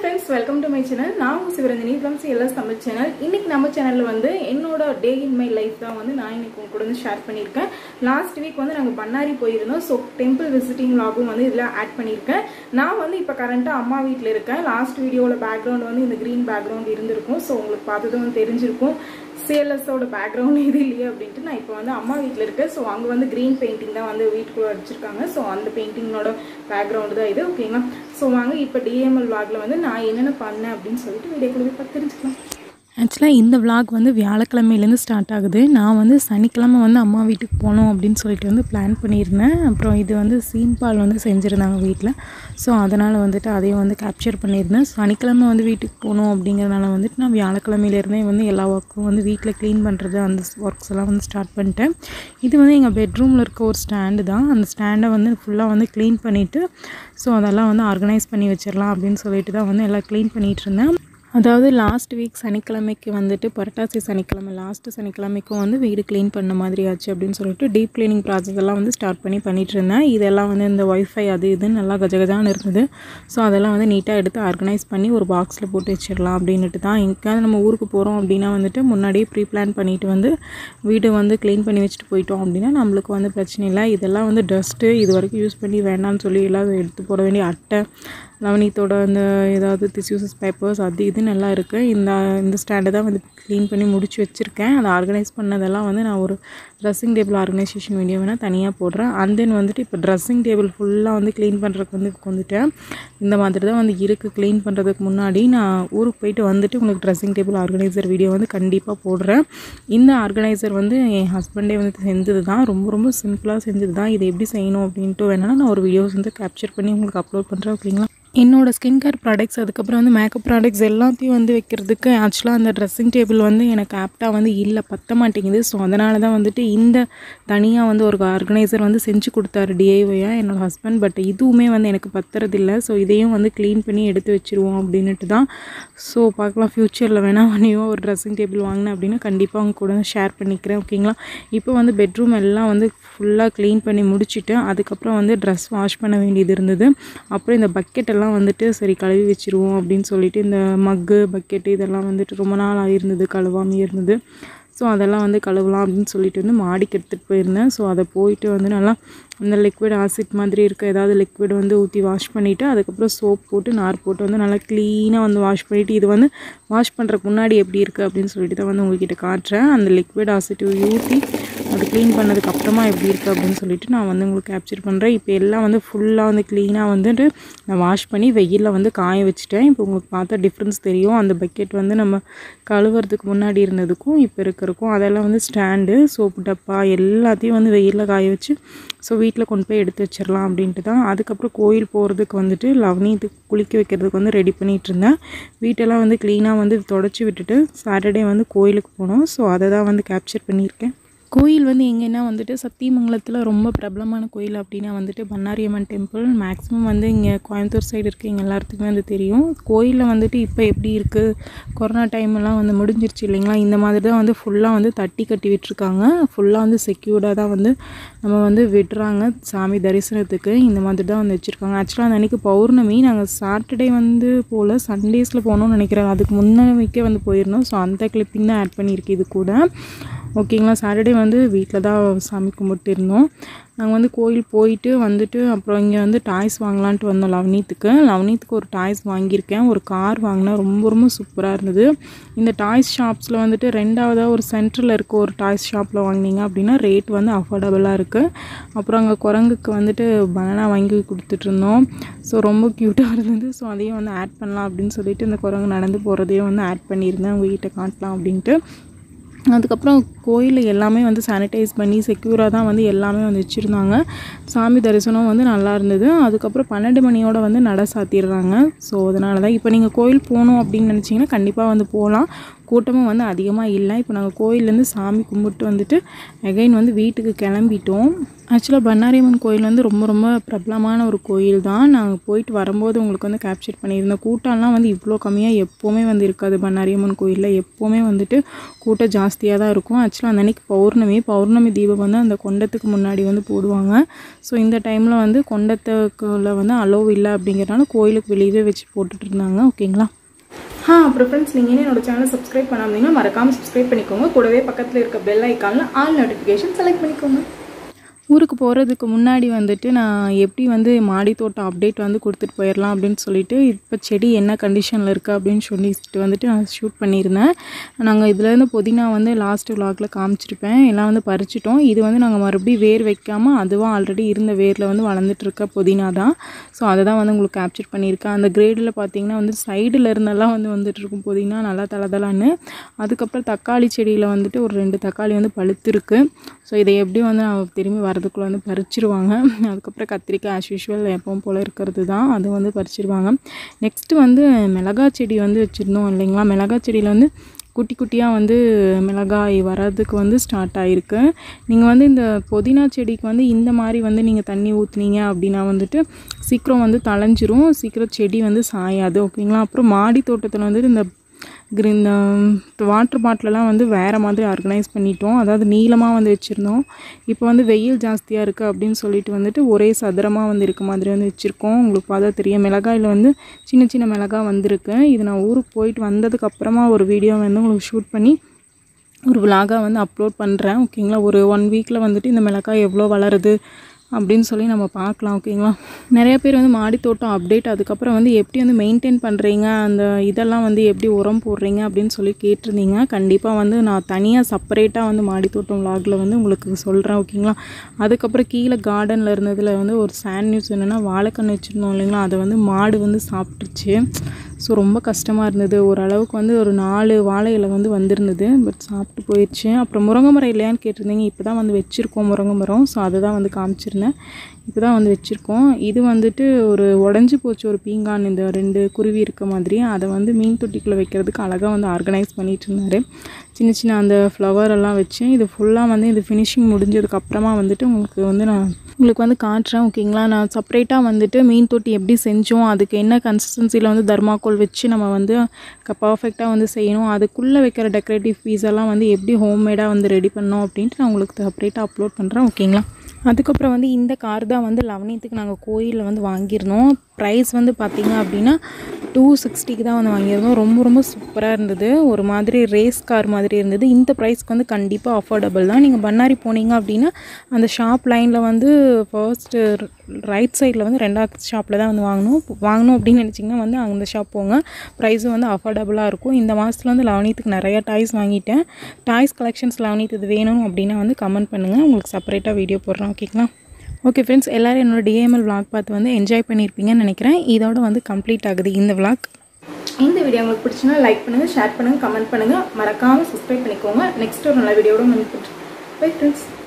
friends welcome to my channel நான் உங்கள் Sivaranjani from CLS Tamil channel இன்னைக்கு நம்ம சேனலில் வந்து என்னோட டே இன் மை லைஃப் தான் வந்து நான் இன்னைக்கு உங்க கூட வந்து ஷேர் பண்ணியிருக்கேன் லாஸ்ட் வீக் வந்து நாங்கள் பண்ணாரி போயிருந்தோம் ஸோ டெம்பிள் விசிட்டிங் லாகும் வந்து இதில் ஆட் பண்ணியிருக்கேன் நான் வந்து இப்போ கரண்ட்டாக அம்மா வீட்டில் இருக்கேன் லாஸ்ட் வீடியோவில் பேக்ரவுண்ட் வந்து இந்த க்ரீன் பேக்ரவுண்ட் இருந்திருக்கும் ஸோ உங்களுக்கு பார்த்ததும் வந்து தெரிஞ்சிருக்கும் சிஎல்எஸோட பேக்ரவுண்ட் இது இல்லையே அப்படின்ட்டு நான் இப்போ வந்து அம்மா வீட்டில் இருக்கேன் ஸோ அங்கே வந்து க்ரீன் பெயிண்டிங் தான் வந்து வீட்டுக்குள்ளே அடிச்சிருக்காங்க ஸோ அந்த பெயிண்டிங்கோட பேக்ரவுண்டு தான் இது ஓகேங்களா ஸோ வாங்க இப்போ டிஎம்எல் வாகில் வந்து நான் என்னென்ன பண்ணேன் அப்படின்னு சொல்லிட்டு வீடியோக்குள்ளே போய் பார்த்து தெரிஞ்சுக்கலாம் ஆக்சுவலாக இந்த vlog வந்து வியாழக்கிழமையிலேருந்து ஸ்டார்ட் ஆகுது நான் வந்து சனிக்கிழமை வந்து அம்மா வீட்டுக்கு போகணும் அப்படின்னு சொல்லிட்டு வந்து பிளான் பண்ணியிருந்தேன் அப்புறம் இது வந்து சீம்பால் வந்து செஞ்சுருந்தாங்க வீட்டில் ஸோ அதனால் வந்துட்டு அதையும் வந்து கேப்சர் பண்ணியிருந்தேன் சனிக்கிழமை வந்து வீட்டுக்கு போகணும் அப்படிங்கிறதுனால வந்துட்டு நான் வியாழக்கிழமையிலேருந்தே வந்து எல்லா ஒர்க்கும் வந்து வீட்டில் க்ளீன் பண்ணுறது அந்த ஒர்க்ஸ் எல்லாம் வந்து ஸ்டார்ட் பண்ணிட்டேன் இது வந்து எங்கள் பெட்ரூமில் இருக்க ஒரு ஸ்டாண்டு தான் அந்த ஸ்டாண்டை வந்து ஃபுல்லாக வந்து க்ளீன் பண்ணிவிட்டு ஸோ அதெல்லாம் வந்து ஆர்கனைஸ் பண்ணி வச்சிடலாம் அப்படின்னு சொல்லிட்டு தான் வந்து எல்லாம் க்ளீன் பண்ணிகிட்டு இருந்தேன் அதாவது லாஸ்ட் வீக் சனிக்கிழமைக்கு வந்துட்டு புரட்டாசி சனிக்கிழமை லாஸ்ட்டு சனிக்கிழமைக்கும் வந்து வீடு க்ளீன் பண்ண மாதிரி ஆச்சு அப்படின்னு சொல்லிட்டு டீப் க்ளீனிங் ப்ராசஸ் எல்லாம் வந்து ஸ்டார்ட் பண்ணி பண்ணிட்டு இருந்தேன் இதெல்லாம் வந்து இந்த ஒய்ஃபை அது இதுன்னு நல்லா கஜகஜான்னு இருந்தது ஸோ அதெல்லாம் வந்து நீட்டாக எடுத்து ஆர்கனைஸ் பண்ணி ஒரு பாக்ஸில் போட்டு வச்சிடலாம் அப்படின்ட்டு தான் எங்கேயாவது நம்ம ஊருக்கு போகிறோம் அப்படின்னா வந்துட்டு முன்னாடியே ப்ரீ பிளான் பண்ணிட்டு வந்து வீடு வந்து க்ளீன் பண்ணி வச்சுட்டு போயிட்டோம் அப்படின்னா நம்மளுக்கு வந்து பிரச்சனை இல்லை இதெல்லாம் வந்து டஸ்ட்டு இது வரைக்கும் யூஸ் பண்ணி வேண்டாம்னு சொல்லி எல்லாம் எடுத்து போட வேண்டிய அட்டை லவனியத்தோட அந்த ஏதாவது டிஸ்யூசஸ் பேப்பர்ஸ் அது இதுன்னு எல்லாம் இருக்குது இந்த இந்த ஸ்டாண்டை தான் வந்து க்ளீன் பண்ணி முடிச்சு வச்சுருக்கேன் அதை ஆர்கனைஸ் பண்ணதெல்லாம் வந்து நான் ஒரு ட்ரெஸ்ஸிங் டேபிள் ஆர்கனைசேஷன் வீடியோ வேணால் தனியாக போடுறேன் அண்ட் தென் வந்துட்டு இப்போ ட்ரெஸ்ஸிங் டேபிள் ஃபுல்லாக வந்து க்ளீன் பண்ணுறதுக்கு வந்து வந்துட்டேன் இந்த மாதிரி தான் வந்து இருக்குது க்ளீன் பண்ணுறதுக்கு முன்னாடி நான் ஊருக்கு போயிட்டு வந்துட்டு உங்களுக்கு ட்ரெஸ்ஸிங் டேபிள் ஆர்கனைசர் வீடியோ வந்து கண்டிப்பாக போடுறேன் இந்த ஆர்கனைசர் வந்து என் ஹஸ்பண்டே வந்து செஞ்சது தான் ரொம்ப ரொம்ப சிம்பிளாக செஞ்சது தான் இதை எப்படி செய்யணும் அப்படின்ட்டு வேணாலும் நான் ஒரு வீடியோஸ் வந்து கேப்சர் பண்ணி உங்களுக்கு அப்லோட் பண்ணுறேன் ஓகேங்களா என்னோட ஸ்கின் கேர் ப்ராடக்ட்ஸ் அதுக்கப்புறம் வந்து மேக்கப் ப்ராடக்ட்ஸ் எல்லாத்தையும் வந்து வைக்கிறதுக்கு ஆக்சுவலாக அந்த ட்ரெஸ்ஸிங் டேபிள் வந்து எனக்கு ஆப்டாக வந்து இல்லை பத்த மாட்டேங்குது ஸோ அதனால தான் வந்துட்டு இந்த தனியாக வந்து ஒரு ஆர்கனைசர் வந்து செஞ்சு கொடுத்தாரு டிஐஒயாக என்னோட ஹஸ்பண்ட் பட் இதுவுமே வந்து எனக்கு பத்துறதில்ல ஸோ இதையும் வந்து க்ளீன் பண்ணி எடுத்து வச்சுருவோம் அப்படின்ட்டு தான் ஸோ பார்க்கலாம் ஃப்யூச்சரில் வேணால் நியூவாக ஒரு ட்ரெஸ்ஸிங் டேபிள் வாங்கினேன் அப்படின்னா கண்டிப்பாக அவங்க கூட ஷேர் பண்ணிக்கிறேன் ஓகேங்களா இப்போ வந்து பெட்ரூம் எல்லாம் வந்து ஃபுல்லாக க்ளீன் பண்ணி முடிச்சுட்டு அதுக்கப்புறம் வந்து ட்ரெஸ் வாஷ் பண்ண வேண்டியது இருந்தது அப்புறம் இந்த பக்கெட் எல்லாம் வந்துட்டு சரி கழுவி வச்சுருவோம் அப்படின்னு சொல்லிட்டு இந்த மக்கு பக்கெட்டு இதெல்லாம் வந்துட்டு ரொம்ப நாள் ஆகிருந்தது கழுவாமே இருந்தது ஸோ அதெல்லாம் வந்து கழுவலாம் அப்படின்னு சொல்லிட்டு வந்து மாடிக்கு எடுத்துகிட்டு போயிருந்தேன் ஸோ அதை போயிட்டு வந்து நல்லா அந்த லிக்விட் ஆசிட் மாதிரி இருக்க ஏதாவது லிக்விட் வந்து ஊற்றி வாஷ் பண்ணிவிட்டு அதுக்கப்புறம் சோப் போட்டு நார் போட்டு வந்து நல்லா க்ளீனாக வந்து வாஷ் பண்ணிவிட்டு இது வந்து வாஷ் பண்ணுறதுக்கு முன்னாடி எப்படி இருக்குது அப்படின்னு சொல்லிட்டு தான் வந்து உங்ககிட்ட காட்டுறேன் அந்த லிக்விட் ஆசிட் ஊற்றி அது க்ளீன் பண்ணதுக்கு அப்புறமா எப்படி இருக்குது அப்படின்னு சொல்லிட்டு நான் வந்து உங்களுக்கு கேப்சர் பண்ணுறேன் இப்போ எல்லாம் வந்து ஃபுல்லாக வந்து க்ளீனாக வந்துட்டு நான் வாஷ் பண்ணி வெயிலில் வந்து காய வச்சுட்டேன் இப்போ உங்களுக்கு பார்த்தா டிஃப்ரென்ஸ் தெரியும் அந்த பக்கெட் வந்து நம்ம கழுவுறதுக்கு முன்னாடி இருந்ததுக்கும் இப்போ இருக்கிறதுக்கும் அதெல்லாம் வந்து ஸ்டாண்டு சோப்பு டப்பா எல்லாத்தையும் வந்து வெயிலில் காய வச்சு ஸோ வீட்டில் கொண்டு போய் எடுத்து வச்சிடலாம் அப்படின்ட்டு தான் அதுக்கப்புறம் கோயில் போகிறதுக்கு வந்துட்டு லவ்னியத்துக்கு குளிக்க வைக்கிறதுக்கு வந்து ரெடி பண்ணிகிட்டு இருந்தேன் வீட்டெல்லாம் வந்து க்ளீனாக வந்து தொடச்சி விட்டுட்டு சாட்டர்டே வந்து கோயிலுக்கு போனோம் ஸோ அதை தான் வந்து கேப்சர் பண்ணியிருக்கேன் கோயில் வந்து எங்கன்னா வந்துட்டு சத்தியமங்கலத்தில் ரொம்ப பிரபலமான கோயில் அப்படின்னா வந்துட்டு பண்ணாரியம்மன் டெம்பிள் மேக்ஸிமம் வந்து இங்கே கோயம்புத்தூர் சைடு இருக்க எங்கள் எல்லாத்துக்குமே வந்து தெரியும் கோயிலில் வந்துட்டு இப்போ எப்படி இருக்குது கொரோனா டைம்லாம் வந்து முடிஞ்சிருச்சு இல்லைங்களா இந்த மாதிரி தான் வந்து ஃபுல்லாக வந்து தட்டி கட்டி விட்டுருக்காங்க ஃபுல்லாக வந்து செக்யூர்டாக தான் வந்து நம்ம வந்து விடுறாங்க சாமி தரிசனத்துக்கு இந்த மாதிரி தான் வந்து வச்சுருக்காங்க ஆக்சுவலாக அந்த அன்றைக்கி பௌர்ணமி நாங்கள் சாட்டர்டே வந்து போல் சண்டேஸில் போகணும்னு நினைக்கிறேன் அதுக்கு முன்னமைக்கே வந்து போயிருந்தோம் ஸோ அந்த கிளிப்பிங் தான் ஆட் பண்ணியிருக்கு இது கூட ஓகேங்களா சாட்டர்டே வந்து வீட்டில் தான் சாமி கும்பிட்டு இருந்தோம் நாங்கள் வந்து கோயில் போயிட்டு வந்துட்டு அப்புறம் இங்கே வந்து டாய்ஸ் வாங்கலான்ட்டு வந்தோம் லவனீத்துக்கு லவனீத்துக்கு ஒரு டாய்ஸ் வாங்கியிருக்கேன் ஒரு கார் வாங்கினேன் ரொம்ப ரொம்ப சூப்பராக இருந்தது இந்த டாய்ஸ் ஷாப்ஸில் வந்துட்டு ரெண்டாவதாக ஒரு சென்டரில் இருக்க ஒரு டாய்ஸ் ஷாப்பில் வாங்கினீங்க அப்படின்னா ரேட் வந்து அஃபோர்டபுளாக இருக்குது அப்புறம் அங்கே குரங்குக்கு வந்துட்டு பனானா வாங்கி கொடுத்துட்டு இருந்தோம் ஸோ ரொம்ப க்யூட்டாக இருந்தது ஸோ அதையும் வந்து ஆட் பண்ணலாம் அப்படின்னு சொல்லிட்டு இந்த குரங்கு நடந்து போகிறதையும் வந்து ஆட் பண்ணியிருந்தேன் உங்ககிட்ட காட்டலாம் அப்படின்ட்டு அதுக்கப்புறம் கோயிலில் எல்லாமே வந்து சானிடைஸ் பண்ணி செக்யூராக தான் வந்து எல்லாமே வந்து வச்சுருந்தாங்க சாமி தரிசனம் வந்து நல்லா இருந்தது அதுக்கப்புறம் பன்னெண்டு மணியோட வந்து நட சாத்திடுறாங்க ஸோ அதனால தான் இப்போ நீங்கள் கோயில் போகணும் அப்படின்னு நினச்சிங்கன்னா கண்டிப்பாக வந்து போகலாம் கூட்டமும் வந்து அதிகமாக இல்லை இப்போ நாங்கள் கோயிலேருந்து சாமி கும்பிட்டு வந்துட்டு அகைன் வந்து வீட்டுக்கு கிளம்பிட்டோம் ஆக்சுவலாக பண்ணாரியம்மன் கோயில் வந்து ரொம்ப ரொம்ப பிரபலமான ஒரு கோயில் தான் நாங்கள் போயிட்டு வரும்போது உங்களுக்கு வந்து கேப்சர் பண்ணியிருந்தோம் கூட்டம்லாம் வந்து இவ்வளோ கம்மியாக எப்போவுமே வந்து இருக்காது பண்ணாரியம்மன் கோயிலில் எப்போவுமே வந்துட்டு கூட்டம் ஜாஸ்தியாக தான் இருக்கும் ஆக்சுவலாக அந்த அன்னைக்கு பௌர்ணமி பௌர்ணமி தீபம் வந்து அந்த கொண்டத்துக்கு முன்னாடி வந்து போடுவாங்க ஸோ இந்த டைமில் வந்து கொண்டத்துக்குள்ள வந்து அலோவ் இல்லை அப்படிங்கிறனால கோயிலுக்கு வெளியவே வச்சு போட்டுட்டு இருந்தாங்க ஓகேங்களா ஆ அப்புறம் ஃப்ரெண்ட்ஸ் நீங்கள் என்னோட சேனலை சப்ஸ்கிரைப் பண்ணாமல் மறக்காமல் சப்ஸ்கிரைப் பண்ணிக்கோங்க கூடவே பக்கத்தில் இருக்க பெல் ஐக்கானில் ஆல் நோட்டிஃபிகேஷன் செலக்ட் பண்ணிக்கோங்க ஊருக்கு போகிறதுக்கு முன்னாடி வந்துட்டு நான் எப்படி வந்து மாடி தோட்டம் அப்டேட் வந்து கொடுத்துட்டு போயிடலாம் அப்படின்னு சொல்லிட்டு இப்போ செடி என்ன கண்டிஷனில் இருக்குது அப்படின்னு சொல்லிட்டு வந்துட்டு நான் ஷூட் பண்ணியிருந்தேன் நாங்கள் இதுலேருந்து புதினா வந்து லாஸ்ட் விலாகில் காமிச்சிருப்பேன் எல்லாம் வந்து பறிச்சிட்டோம் இது வந்து நாங்கள் மறுபடியும் வேர் வைக்காமல் அதுவும் ஆல்ரெடி இருந்த வேரில் வந்து வளர்ந்துட்டு இருக்க புதினா தான் ஸோ அதை தான் வந்து உங்களுக்கு கேப்சர் பண்ணியிருக்கேன் அந்த கிரேடில் பார்த்தீங்கன்னா வந்து சைடில் இருந்தெல்லாம் வந்து வந்துட்டு இருக்கும் புதினா நல்லா தளதலான்னு அதுக்கப்புறம் தக்காளி செடியில் வந்துட்டு ஒரு ரெண்டு தக்காளி வந்து பழுத்திருக்கு ஸோ இதை எப்படி வந்து நான் திரும்பி வரதுக்குள்ளே வந்து பறிச்சிருவாங்க அதுக்கப்புறம் கத்திரிக்காய் ஆஸ் யூஷுவல் எப்பவும் போல் இருக்கிறது தான் அது வந்து பறிச்சிருவாங்க நெக்ஸ்ட்டு வந்து மிளகா செடி வந்து வச்சுருந்தோம் இல்லைங்களா மிளகா செடியில் வந்து குட்டி குட்டியாக வந்து மிளகாய் வர்றதுக்கு வந்து ஸ்டார்ட் ஆகிருக்கு நீங்கள் வந்து இந்த புதினா செடிக்கு வந்து இந்த மாதிரி வந்து நீங்கள் தண்ணி ஊற்றுனீங்க அப்படின்னா வந்துட்டு சீக்கிரம் வந்து தளைஞ்சிரும் சீக்கிரம் செடி வந்து சாயாது ஓகேங்களா அப்புறம் மாடி தோட்டத்தில் வந்துட்டு இந்த கிரீன் இந்த வாட்டர் பாட்டிலெலாம் வந்து வேறு மாதிரி ஆர்கனைஸ் பண்ணிட்டோம் அதாவது நீளமாக வந்து வச்சுருந்தோம் இப்போ வந்து வெயில் ஜாஸ்தியாக இருக்குது அப்படின்னு சொல்லிட்டு வந்துட்டு ஒரே சதுரமாக வந்து இருக்க மாதிரி வந்து வச்சுருக்கோம் உங்களுக்கு பார்த்தா தெரியும் மிளகாயில் வந்து சின்ன சின்ன மிளகாய் வந்திருக்கு இது நான் ஊருக்கு போயிட்டு வந்ததுக்கப்புறமா ஒரு வீடியோ வந்து உங்களுக்கு ஷூட் பண்ணி ஒரு விலாகாக வந்து அப்லோட் பண்ணுறேன் ஓகேங்களா ஒரு ஒன் வீக்கில் வந்துட்டு இந்த மிளகாய் எவ்வளோ வளருது அப்படின்னு சொல்லி நம்ம பார்க்கலாம் ஓகேங்களா நிறைய பேர் வந்து மாடி தோட்டம் அப்டேட் அதுக்கப்புறம் வந்து எப்படி வந்து மெயின்டைன் பண்ணுறீங்க அந்த இதெல்லாம் வந்து எப்படி உரம் போடுறீங்க அப்படின்னு சொல்லி கேட்டிருந்தீங்க கண்டிப்பாக வந்து நான் தனியாக செப்பரேட்டாக வந்து மாடி தோட்டம் vlogல வந்து உங்களுக்கு சொல்கிறேன் ஓகேங்களா அதுக்கப்புறம் கீழே கார்டனில் இருந்ததில் வந்து ஒரு சேண்ட் நியூஸ் என்னென்னா வாழைக்கன்று வச்சுருந்தோம் இல்லைங்களா அதை வந்து மாடு வந்து சாப்பிட்டுருச்சு ஸோ ரொம்ப கஷ்டமாக இருந்தது ஓரளவுக்கு வந்து ஒரு நாலு வாழை இலை வந்து வந்திருந்தது பட் சாப்பிட்டு போயிடுச்சு அப்புறம் முருங்கை மரம் இல்லையான்னு கேட்டிருந்தீங்க இப்போ தான் வந்து வச்சுருக்கோம் முருங்கை மரம் ஸோ அதை தான் வந்து காமிச்சிருந்தேன் இப்போ தான் வந்து வச்சுருக்கோம் இது வந்துட்டு ஒரு உடஞ்சி போச்சு ஒரு பீங்கான் இந்த ரெண்டு குருவி இருக்க மாதிரி அதை வந்து மீன் தொட்டிக்குள்ளே வைக்கிறதுக்கு அழகாக வந்து ஆர்கனைஸ் பண்ணிட்டு இருந்தார் சின்ன சின்ன அந்த ஃப்ளவர் எல்லாம் வச்சு இது ஃபுல்லாக வந்து இது ஃபினிஷிங் முடிஞ்சதுக்கு அப்புறமா வந்துட்டு உங்களுக்கு வந்து நான் உங்களுக்கு வந்து காட்டுறேன் ஓகேங்களா நான் செப்பரேட்டாக வந்துட்டு மீன் தொட்டி எப்படி செஞ்சோம் அதுக்கு என்ன கன்சிஸ்டன்சியில் வந்து தர்மாக்கோல் வச்சு நம்ம வந்து பர்ஃபெக்டாக வந்து செய்யணும் அதுக்குள்ளே வைக்கிற டெக்கரேட்டிவ் பீஸ் எல்லாம் வந்து எப்படி ஹோம்மேடாக வந்து ரெடி பண்ணோம் அப்படின்ட்டு நான் உங்களுக்கு செப்பரேட்டாக அப்லோட் பண்ணுறேன் ஓகேங்களா அதுக்கப்புறம் வந்து இந்த கார் தான் வந்து லவனியத்துக்கு நாங்கள் கோயிலில் வந்து வாங்கியிருந்தோம் ப்ரைஸ் வந்து பார்த்திங்க அப்படின்னா டூ சிக்ஸ்டிக்கு தான் வந்து வாங்கியிருந்தோம் ரொம்ப ரொம்ப சூப்பராக இருந்தது ஒரு மாதிரி ரேஸ் கார் மாதிரி இருந்தது இந்த ப்ரைஸ்க்கு வந்து கண்டிப்பாக அஃபோர்டபுள் தான் நீங்கள் பண்ணாரி போனீங்க அப்படின்னா அந்த ஷாப் லைனில் வந்து ஃபர்ஸ்ட்டு ரைட் சைடில் வந்து ரெண்டாவது ஷாப்பில் தான் வந்து வாங்கணும் வாங்கணும் அப்படின்னு நினச்சிங்கன்னா வந்து அந்த ஷாப் போங்க ப்ரைஸும் வந்து அஃபோர்டபுளாக இருக்கும் இந்த மாதத்தில் வந்து லவனியத்துக்கு நிறையா டாய்ஸ் வாங்கிட்டேன் டாய்ஸ் கலெக்ஷன்ஸ் லவனியத்து இது வேணும் அப்படின்னா வந்து கமெண்ட் பண்ணுங்கள் உங்களுக்கு செப்பரேட்டாக வீடியோ போடுறேன் ஓகேங்களா ஓகே ஃப்ரெண்ட்ஸ் எல்லோரும் என்னோட டிஎம்எல் vlog பார்த்து வந்து என்ஜாய் பண்ணியிருப்பீங்கன்னு நினைக்கிறேன் இதோட வந்து கம்ப்ளீட் ஆகுது இந்த vlog இந்த வீடியோ உங்களுக்கு பிடிச்சுன்னா லைக் பண்ணுங்கள் ஷேர் பண்ணுங்கள் கமெண்ட் பண்ணுங்கள் மறக்காமல் சப்ஸ்கிரைப் பண்ணிக்கோங்க நெக்ஸ்ட் ஒரு நல்ல வீடியோட வந்து பை ஃப்ரெண்ட்ஸ்